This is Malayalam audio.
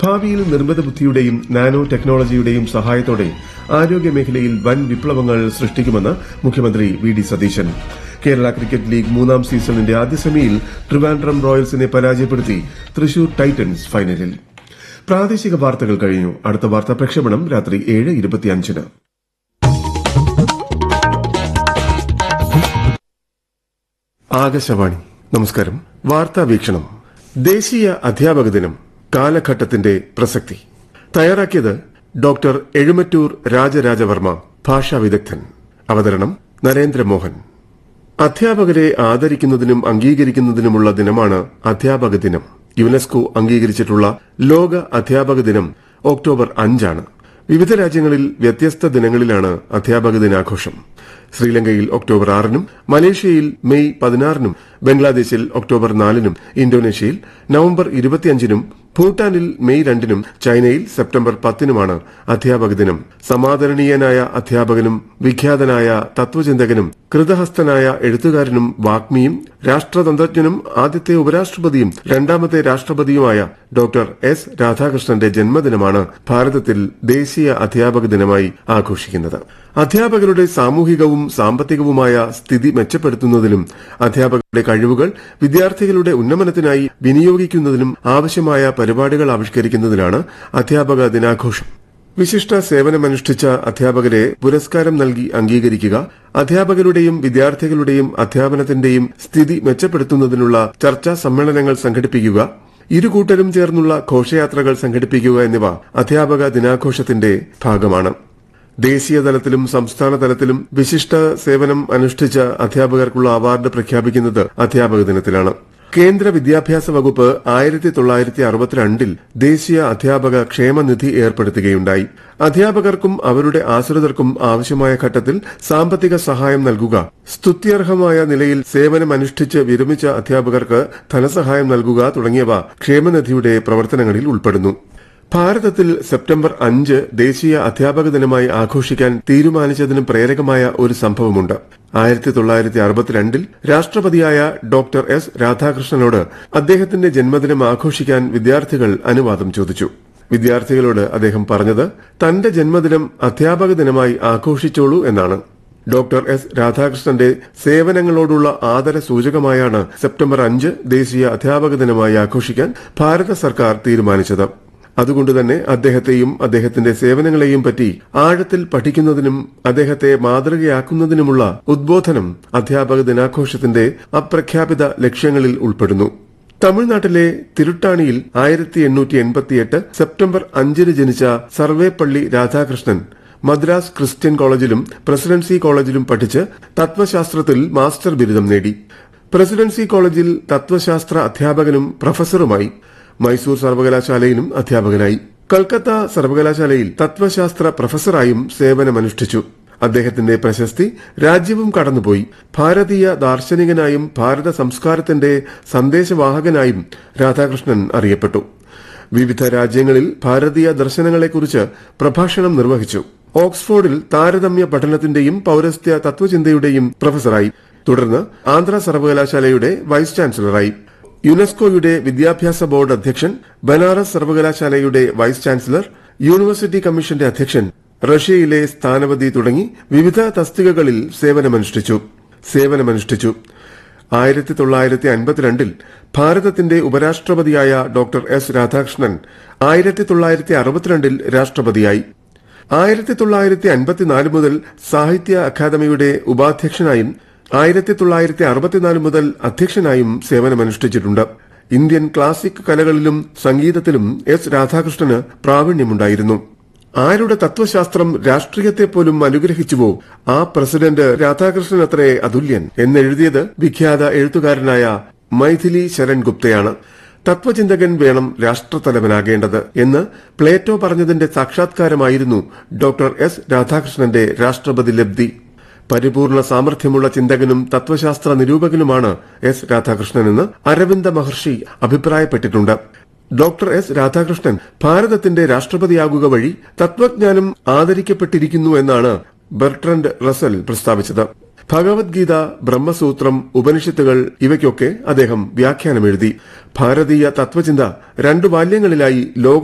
ഭാവിയിൽ നിർമ്മിത ബുദ്ധിയുടെയും നാനോ ടെക്നോളജിയുടെയും സഹായത്തോടെ ആരോഗ്യ മേഖലയിൽ വൻ വിപ്ലവങ്ങൾ സൃഷ്ടിക്കുമെന്ന് മുഖ്യമന്ത്രി V D Satheesan Kerala cricket league മൂന്നാം സീസണിന്റെ ആദ്യ സെമിയിൽ ട്രിവാൻഡ്രം റോയൽസിനെ പരാജയപ്പെടുത്തി തൃശൂർ ടൈറ്റൻസ് ഫൈനലിൽ പ്രാദേശിക വാർത്തകൾ കഴിഞ്ഞു അടുത്ത വാർത്താ പ്രക്ഷേപണം രാത്രി ഏഴ് ഇരുപത്തിയഞ്ചിന് ആകാശവാണി നമസ്കാരം വാർത്താ വീക്ഷണം ദേശീയ അധ്യാപക ദിനം കാലഘട്ടത്തിന്റെ പ്രസക്തി തയ്യാറാക്കിയത് ഡോക്ടർ എഴുമറ്റൂർ രാജരാജവർമ്മ ഭാഷാ വിദഗ്ധൻ അവതരണം നരേന്ദ്രമോഹൻ അധ്യാപകരെ ആദരിക്കുന്നതിനും അംഗീകരിക്കുന്നതിനുമുള്ള ദിനമാണ് അധ്യാപക ദിനം യുനെസ്കോ അംഗീകരിച്ചിട്ടുള്ള ലോക അധ്യാപക ദിനം ഒക്ടോബർ അഞ്ചാണ് വിവിധ രാജ്യങ്ങളിൽ വ്യത്യസ്ത ദിനങ്ങളിലാണ് അധ്യാപക ദിനാഘോഷം ശ്രീലങ്കയിൽ ഒക്ടോബർ ആറിനും മലേഷ്യയിൽ മെയ് പതിനാറിനും ബംഗ്ലാദേശിൽ ഒക്ടോബർ നാലിനും ഇന്തോനേഷ്യയിൽ നവംബർ ഇരുപത്തിയഞ്ചിനും ഭൂട്ടാനിൽ മെയ് രണ്ടിനും ചൈനയിൽ സെപ്റ്റംബർ പത്തിനുമാണ് അധ്യാപക ദിനം സമാദരണീയനായ അധ്യാപകനും വിഖ്യാതനായ തത്വചിന്തകനും കൃതഹസ്തനായ എഴുത്തുകാരനും വാഗ്മിയും രാഷ്ട്രതന്ത്രജ്ഞനും ആദ്യത്തെ ഉപരാഷ്ട്രപതിയും രണ്ടാമത്തെ രാഷ്ട്രപതിയുമായ ഡോക്ടർ എസ് രാധാകൃഷ്ണന്റെ ജന്മദിനമാണ് ഭാരതത്തിൽ ദേശീയ അധ്യാപക ദിനമായി ആഘോഷിക്കുന്നത് അധ്യാപകരുടെ സാമൂഹികവും സാമ്പത്തികവുമായ സ്ഥിതി മെച്ചപ്പെടുത്തുന്നതിലും അധ്യാപകരുടെ കഴിവുകൾ വിദ്യാർത്ഥികളുടെ ഉന്നമനത്തിനായി വിനിയോഗിക്കുന്നതിനും ആവശ്യമായ പരിപാടികൾ ആവിഷ്കരിക്കുന്നതിനാണ് അധ്യാപക ദിനാഘോഷം വിശിഷ്ട സേവനമനുഷ്ഠിച്ച അധ്യാപകരെ പുരസ്കാരം നൽകി അംഗീകരിക്കുക അധ്യാപകരുടെയും വിദ്യാർത്ഥികളുടെയും അധ്യാപനത്തിന്റെയും സ്ഥിതി മെച്ചപ്പെടുത്തുന്നതിനുള്ള ചർച്ചാ സമ്മേളനങ്ങൾ സംഘടിപ്പിക്കുക ഇരുകൂട്ടരും ചേർന്നുള്ള ഘോഷയാത്രകൾ സംഘടിപ്പിക്കുക എന്നിവ അധ്യാപക ദിനാഘോഷത്തിന്റെ ഭാഗമാണ് ദേശീയ തലത്തിലും സംസ്ഥാന തലത്തിലും വിശിഷ്ട സേവനം അനുഷ്ഠിച്ച അധ്യാപകർക്കുള്ള അവാർഡ് പ്രഖ്യാപിക്കുന്നത് അധ്യാപക ദിനത്തിലാണ് കേന്ദ്ര വിദ്യാഭ്യാസ വകുപ്പ് ആയിരത്തി തൊള്ളായിരത്തി അറുപത്തിരണ്ടിൽ ദേശീയ അധ്യാപക ക്ഷേമനിധി ഏർപ്പെടുത്തുകയുണ്ടായി അധ്യാപകർക്കും അവരുടെ ആശ്രിതർക്കും ആവശ്യമായ ഘട്ടത്തിൽ സാമ്പത്തിക സഹായം നൽകുക സ്തുത്യർഹമായ നിലയിൽ സേവനമനുഷ്ഠിച്ച് വിരമിച്ച അധ്യാപകർക്ക് ധനസഹായം നൽകുക തുടങ്ങിയവ ക്ഷേമനിധിയുടെ പ്രവർത്തനങ്ങളിൽ ഉൾപ്പെടുന്നു ഭാരതത്തിൽ സെപ്റ്റംബർ അഞ്ച് ദേശീയ അധ്യാപക ദിനമായി ആഘോഷിക്കാൻ തീരുമാനിച്ചതിന് പ്രേരകമായ ഒരു സംഭവമുണ്ട് ആയിരത്തി തൊള്ളായിരത്തി അറുപത്തിരണ്ടിൽ രാഷ്ട്രപതിയായ ഡോക്ടർ എസ് രാധാകൃഷ്ണനോട് അദ്ദേഹത്തിന്റെ ജന്മദിനം ആഘോഷിക്കാൻ വിദ്യാർത്ഥികൾ അനുവാദം ചോദിച്ചു വിദ്യാർത്ഥികളോട് അദ്ദേഹം പറഞ്ഞത് തന്റെ ജന്മദിനം അധ്യാപക ദിനമായി ആഘോഷിച്ചോളൂ എന്നാണ് ഡോക്ടർ എസ് രാധാകൃഷ്ണന്റെ സേവനങ്ങളോടുള്ള ആദര സൂചകമായാണ് സെപ്റ്റംബർ അഞ്ച് ദേശീയ അധ്യാപക ദിനമായി ആഘോഷിക്കാൻ ഭാരത സർക്കാർ തീരുമാനിച്ചത് അതുകൊണ്ട് തന്നെ അദ്ദേഹത്തെയും അദ്ദേഹത്തിന്റെ സേവനങ്ങളെയും പറ്റി ആഴത്തിൽ പഠിക്കുന്നതിനും അദ്ദേഹത്തെ മാതൃകയാക്കുന്നതിനുമുള്ള ഉദ്ബോധനം അധ്യാപക ദിനാഘോഷത്തിന്റെ അപ്രഖ്യാപിത ലക്ഷ്യങ്ങളിൽ ഉൾപ്പെടുന്നു തമിഴ്നാട്ടിലെ തിരുട്ടാണിയിൽ ആയിരത്തി എണ്ണൂറ്റി എൺപത്തിയെട്ട് സെപ്റ്റംബർ അഞ്ചിന് ജനിച്ച സർവേപ്പള്ളി രാധാകൃഷ്ണൻ മദ്രാസ് ക്രിസ്ത്യൻ കോളേജിലും പ്രസിഡൻസി കോളേജിലും പഠിച്ച് തത്വശാസ്ത്രത്തിൽ മാസ്റ്റർ ബിരുദം നേടി പ്രസിഡൻസി കോളേജിൽ തത്വശാസ്ത്ര അധ്യാപകനും പ്രൊഫസറുമായി മൈസൂർ സർവകലാശാലയിലും അധ്യാപകനായി കൽക്കത്ത സർവകലാശാലയിൽ തത്വശാസ്ത്ര പ്രൊഫസറായും സേവനമനുഷ്ഠിച്ചു അദ്ദേഹത്തിന്റെ പ്രശസ്തി രാജ്യവും കടന്നുപോയി ഭാരതീയ ദാർശനികനായും ഭാരത സംസ്കാരത്തിന്റെ സന്ദേശവാഹകനായും രാധാകൃഷ്ണൻ അറിയപ്പെട്ടു വിവിധ രാജ്യങ്ങളിൽ ഭാരതീയ ദർശനങ്ങളെക്കുറിച്ച് പ്രഭാഷണം നിർവഹിച്ചു ഓക്സ്ഫോർഡിൽ താരതമ്യ പഠനത്തിന്റെയും പൌരസ്ത്യ തത്വചിന്തയുടെയും പ്രൊഫസറായി തുടർന്ന് ആന്ധ്ര സർവകലാശാലയുടെ വൈസ് ചാൻസലറായി യുനെസ്കോയുടെ വിദ്യാഭ്യാസ ബോർഡ് അധ്യക്ഷൻ ബനാറസ് സർവകലാശാലയുടെ വൈസ് ചാൻസലർ യൂണിവേഴ്സിറ്റി കമ്മീഷന്റെ അധ്യക്ഷൻ റഷ്യയിലെ സ്ഥാനപതി തുടങ്ങി വിവിധ തസ്തികകളിൽ സേവനമനുഷ്ഠിച്ചു സേവനമനുഷ്ഠിച്ചു ആയിരത്തി തൊള്ളായിരത്തി അൻപത്തിരണ്ടിൽ ഭാരതത്തിന്റെ ഉപരാഷ്ട്രപതിയായ ഡോക്ടർ എസ് രാധാകൃഷ്ണൻ ആയിരത്തി തൊള്ളായിരത്തി അറുപത്തിരണ്ടിൽ രാഷ്ട്രപതിയായി ആയിരത്തി തൊള്ളായിരത്തി അൻപത്തിനാല് മുതൽ സാഹിത്യ അക്കാദമിയുടെ ഉപാധ്യക്ഷനായും ആയിരത്തി തൊള്ളായിരത്തി അറുപത്തിനാല് മുതൽ അധ്യക്ഷനായും സേവനമനുഷ്ഠിച്ചിട്ടുണ്ട് ഇന്ത്യൻ ക്ലാസിക് കലകളിലും സംഗീതത്തിലും എസ് രാധാകൃഷ്ണന് പ്രാവീണ്യമുണ്ടായിരുന്നു ആരുടെ തത്വശാസ്ത്രം രാഷ്ട്രീയത്തെ പോലും അനുഗ്രഹിച്ചുവോ ആ പ്രസിഡന്റ് രാധാകൃഷ്ണൻ അത്രേ അതുല്യൻ എന്നെഴുതിയത് വിഖ്യാത എഴുത്തുകാരനായ മൈഥിലി ശരൺ ഗുപ്തയാണ് തത്വചിന്തകൻ വേണം രാഷ്ട്രത്തലവനാകേണ്ടത് എന്ന് പ്ലേറ്റോ പറഞ്ഞതിന്റെ സാക്ഷാത്കാരമായിരുന്നു ഡോക്ടർ എസ് രാധാകൃഷ്ണന്റെ രാഷ്ട്രപതി ലബ്ധി പരിപൂർണ സാമർഥ്യമുള്ള ചിന്തകനും തത്വശാസ്ത്ര നിരൂപകനുമാണ് എസ് രാധാകൃഷ്ണനെന്ന് അരവിന്ദ മഹർഷി അഭിപ്രായപ്പെട്ടിട്ടുണ്ട് ഡോക്ടർ എസ് രാധാകൃഷ്ണൻ ഭാരതത്തിന്റെ രാഷ്ട്രപതിയാകുക വഴി തത്വജ്ഞാനം ആദരിക്കപ്പെട്ടിരിക്കുന്നു എന്നാണ് ബെർട്രൻഡ് റസൽ പ്രസ്താവിച്ചത് ഭഗവത്ഗീത ബ്രഹ്മസൂത്രം ഉപനിഷത്തുകൾ ഇവയ്ക്കൊക്കെ അദ്ദേഹം വ്യാഖ്യാനമെഴുതി ഭാരതീയ തത്വചിന്ത രണ്ടു ബാല്യങ്ങളിലായി ലോക